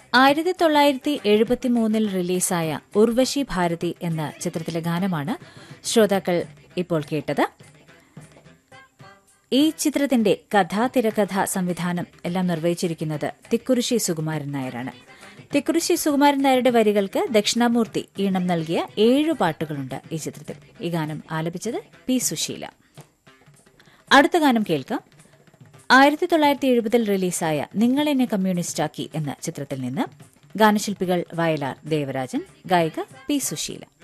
ആയിരത്തി തൊള്ളായിരത്തി എഴുപത്തി മൂന്നിൽ റിലീസായ ഉർവശി ഭാരതി എന്ന ചിത്രത്തിലെ ഗാനമാണ് ശ്രോതാക്കൾ ഇപ്പോൾ കേട്ടത് ഈ ചിത്രത്തിന്റെ കഥാ തിരക്കഥ സംവിധാനം എല്ലാം നിർവഹിച്ചിരിക്കുന്നത് തിക്കുറിശി സുകുമാരൻ നായരാണ് തിക്കുറിശി സുകുമാരൻ നായരുടെ വരികൾക്ക് ദക്ഷിണാമൂർത്തി ഈണം നൽകിയ ഏഴു പാട്ടുകളുണ്ട് ഈ ചിത്രത്തിൽ ഈ ഗാനം ആലപിച്ചത് പി സുശീല അടുത്ത ഗാനം കേൾക്കാം ആയിരത്തി തൊള്ളായിരത്തി എഴുപതിൽ റിലീസായ നിങ്ങളെന്നെ കമ്മ്യൂണിസ്റ്റാക്കി എന്ന ചിത്രത്തിൽ നിന്ന് ഗാനശില്പികൾ വയലാർ ദേവരാജൻ ഗായിക പി സുശീല